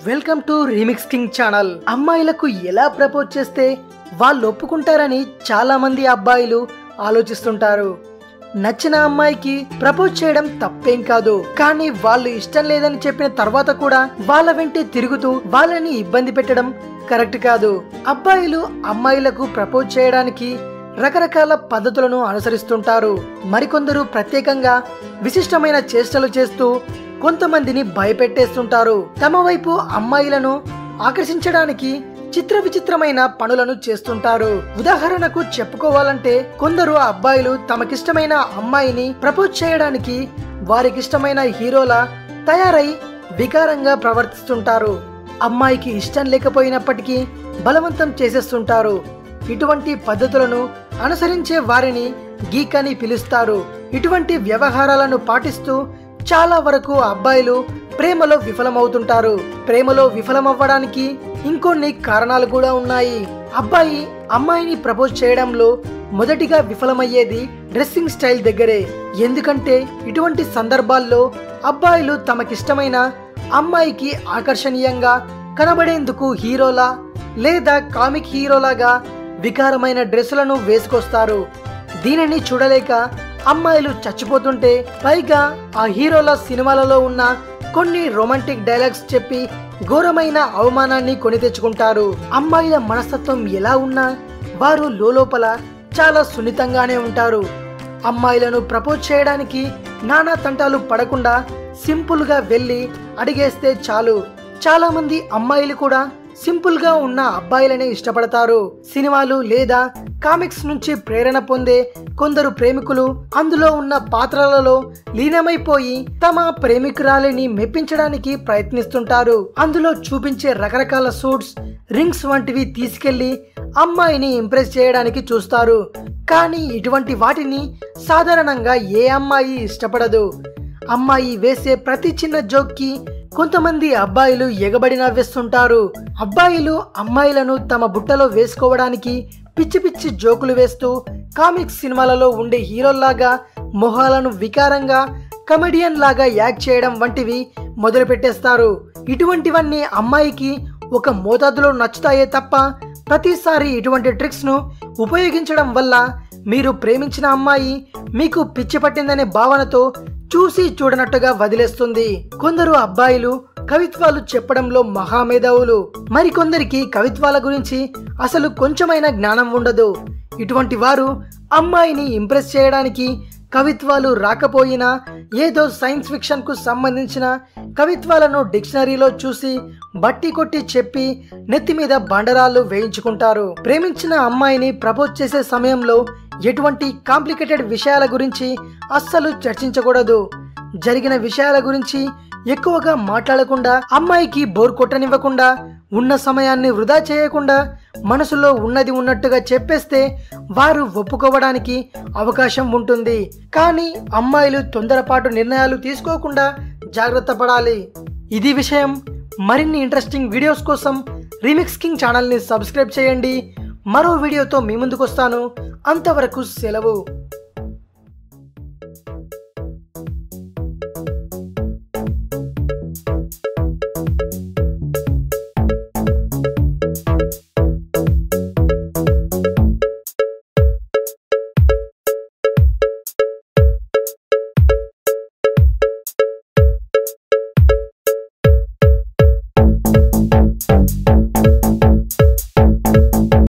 welcome to Remix King channel అమ్మాయిలకు ఎలా propose చేస్తే వాళ్ళు ఒప్పుకుంటారని చాలా మంది అబ్బాయిలు ఆలోచిస్తుంటారు నచ్చిన అమ్మాయికి ప్రపోజ్ చేయడం తప్పేం కాదు కానీ వాళ్ళు ఇష్టం లేదని చెప్పిన తర్వాత కూడా వాళ్ళ వెంటే తిరుగుతూ వాళ్ళని ఇబ్బంది పెట్టడం కరెక్ట్ కాదు అబ్బాయిలు అమ్మాయిలకు ప్రపోజ్ చేయడానికి రకరకాల పద్ధతులను అనుసరిస్తుంటారు మరికొందరు ప్రత్యేకంగా విశిష్టమైన చేష్టలు చేస్తూ కొంతమందిని భయపెట్టేస్తుంటారు తమ వైపు అమ్మాయిలను ఆకర్షించడానికి చిత్ర విచిత్రమైన పనులను చేస్తుంటారు ఉదాహరణకు చెప్పుకోవాలంటే కొందరు అబ్బాయిలు తమకిష్టమైన అమ్మాయిని ప్రపోజ్ చేయడానికి వారికిష్టమైన హీరోలా తయారై వికారంగా ప్రవర్తిస్తుంటారు అమ్మాయికి ఇష్టం లేకపోయినప్పటికీ బలవంతం చేసేస్తుంటారు ఇటువంటి పద్ధతులను అనుసరించే వారిని గీక్ అని పిలుస్తారు ఇటువంటి వ్యవహారాలను పాటిస్తూ చాలా వరకు అబ్బాయిలు ప్రేమలో విఫలమవుతుంటారు ప్రేమలో విఫలమవ్వడానికి ఇంకొన్ని కారణాలు కూడా ఉన్నాయి అబ్బాయి అమ్మాయిని ప్రపోజ్ చేయడంలో మొదటిగా విఫలమయ్యేది డ్రెస్సింగ్ స్టైల్ దగ్గరే ఎందుకంటే ఇటువంటి సందర్భాల్లో అబ్బాయిలు తమకిష్టమైన అమ్మాయికి ఆకర్షణీయంగా కనబడేందుకు హీరోలా లేదా కామిక్ హీరోలాగా వికారమైన డ్రెస్సులను వేసుకొస్తారు దీనిని చూడలేక అమ్మాయిలు చచ్చిపోతుంటే పైగా ఆ హీరోల సినిమాలలో ఉన్న కొన్ని రొమాంటిక్ డైలాగ్స్ చెప్పి ఘోరమైన అవమానాన్ని కొని తెచ్చుకుంటారు అమ్మాయిల మనస్తత్వం ఎలా ఉన్నా వారు లోపల చాలా సున్నితంగానే ఉంటారు అమ్మాయిలను ప్రపోజ్ చేయడానికి నానా తంటాలు పడకుండా సింపుల్ గా వెళ్ళి అడిగేస్తే చాలు చాలా మంది అమ్మాయిలు కూడా సింపుల్ గా ఉన్న అబ్బాయిలనే ఇష్టపడతారు సినిమాలు లేదా కామిక్స్ నుంచి ప్రేరణ పొందే కొందరు ప్రేమికులు అందులో ఉన్న పాత్రలలో లీనమైపోయి తమ ప్రేమికురాలిని మెప్పించడానికి ప్రయత్నిస్తుంటారు అందులో చూపించే రకరకాల సూట్స్ రింగ్స్ వంటివి తీసుకెళ్లి అమ్మాయిని ఇంప్రెస్ చేయడానికి చూస్తారు కానీ ఇటువంటి వాటిని సాధారణంగా ఏ అమ్మాయి ఇష్టపడదు అమ్మాయి వేసే ప్రతి చిన్న జోక్కి కొంతమంది అబ్బాయిలు ఎగబడి నవ్వేస్తుంటారు అబ్బాయిలు అమ్మాయిలను తమ బుట్టలో వేసుకోవడానికి పిచ్చి పిచ్చి జోకులు వేస్తూ కామిక్స్ సినిమాలలో ఉండే హీరోల్లాగా మొహాలను వికారంగా కమెడియన్ లాగా యాక్ట్ చేయడం వంటివి మొదలు పెట్టేస్తారు ఇటువంటివన్నీ అమ్మాయికి ఒక మోతాదులో నచ్చుతాయే తప్ప ప్రతిసారి ఇటువంటి ట్రిక్స్ ను ఉపయోగించడం వల్ల మీరు ప్రేమించిన అమ్మాయి మీకు పిచ్చి పట్టిందనే భావనతో చూసి చూడనట్టుగా వదిలేస్తుంది కొందరు అబ్బాయిలు కవిత్వాలు చెప్పడంలో మహామేధావులు మరికొందరికి కవిత్వాల గురించి అసలు కొంచెమైనా జ్ఞానం ఉండదు ఇటువంటి వారు అమ్మాయిని ఇంప్రెస్ చేయడానికి కవిత్వాలు రాకపోయినా ఏదో సైన్స్ ఫిక్షన్ కు సంబంధించిన కవిత్వాలను డిక్షనరీలో చూసి బట్టి కొట్టి చెప్పి నెత్తి మీద బండరాళ్ళు వేయించుకుంటారు ప్రేమించిన అమ్మాయిని ప్రపోజ్ చేసే సమయంలో ఎటువంటి కాంప్లికేటెడ్ విషయాల గురించి అస్సలు చర్చించకూడదు జరిగిన విషయాల గురించి ఎక్కువగా మాట్లాడకుండా అమ్మాయికి బోర్ కొట్టనివ్వకుండా ఉన్న సమయాన్ని వృధా చేయకుండా మనసులో ఉన్నది ఉన్నట్టుగా చెప్పేస్తే వారు ఒప్పుకోవడానికి అవకాశం ఉంటుంది కానీ అమ్మాయిలు తొందరపాటు నిర్ణయాలు తీసుకోకుండా జాగ్రత్త పడాలి ఇది విషయం మరిన్ని ఇంట్రెస్టింగ్ వీడియోస్ కోసం రీమిక్స్ కింగ్ ఛానల్ని సబ్స్క్రైబ్ చేయండి మరో వీడియోతో మీ ముందుకు వస్తాను అంతవరకు సెలవు